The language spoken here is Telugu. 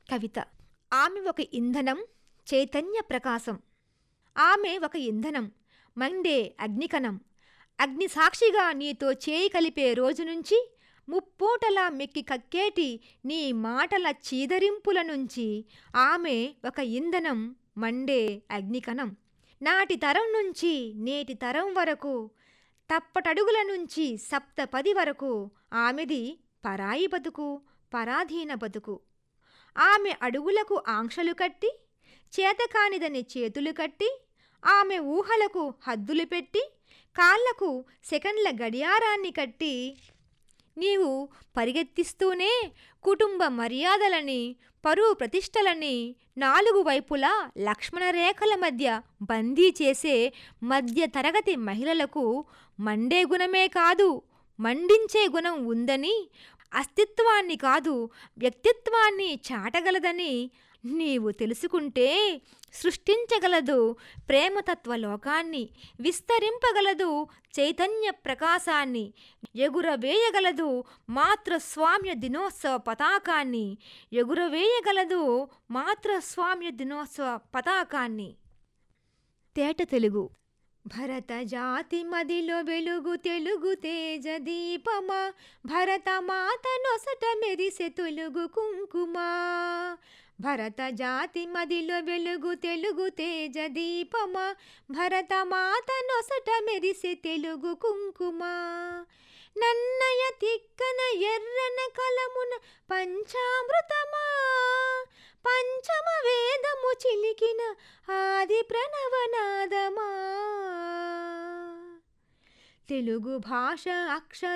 కవిత ఆమె ఒక ఇంధనం చైతన్య ప్రకాశం ఆమె ఒక ఇంధనం మండే అగ్నికణం అగ్ని సాక్షిగా నీతో చేయి కలిపే రోజు నుంచి ముప్పూటలా మెక్కి కక్కేటి నీ మాటల చీదరింపుల నుంచి ఆమె ఒక ఇంధనం మండే అగ్నికణం నాటి తరం నుంచి నేటి తరం వరకు తప్పటడుగుల నుంచి సప్తపది వరకు ఆమెది పరాయి బతుకు పరాధీన బతుకు ఆమె అడుగులకు ఆంక్షలు కట్టి చేతకానిదని చేతులు కట్టి ఆమె ఊహలకు హద్దులు పెట్టి కాళ్లకు సెకండ్ల గడియారాన్ని కట్టి నీవు పరిగెత్తిస్తూనే కుటుంబ మర్యాదలని పరువు ప్రతిష్టలని నాలుగు వైపులా లక్ష్మణ రేఖల మధ్య బందీ చేసే మధ్య తరగతి మహిళలకు మండే గుణమే కాదు మండించే గుణం ఉందని అస్తిత్వాన్ని కాదు వ్యక్తిత్వాన్ని చాటగలదని నీవు తెలుసుకుంటే సృష్టించగలదు ప్రేమతత్వ లోకాన్ని విస్తరింపగలదు చైతన్య ప్రకాశాన్ని ఎగురవేయగలదు మాతృస్వామ్య దినోత్సవ పతాకాన్ని ఎగురవేయగలదు మాతృస్వామ్య దినోత్సవ పతాకాన్ని తేట తెలుగు భరత జాతి మదిలో వెలుగు తెలుగు తేజ దీపమా భరత మాత నొసట మెరిసె తొలుగు కుంకుమా భరత జాతి మదిలో వెలుగు తెలుగు తేజ దీపమా భరత మాత నొసట మెరిసె తెలుగు కుంకుమా నన్నయ తిక్కన ఎర్రన కలమున పంచామృతమా పంచమ వేదము చిలికిన ఆది ప్రణవనాదమా తెలుగు భాష అక్షర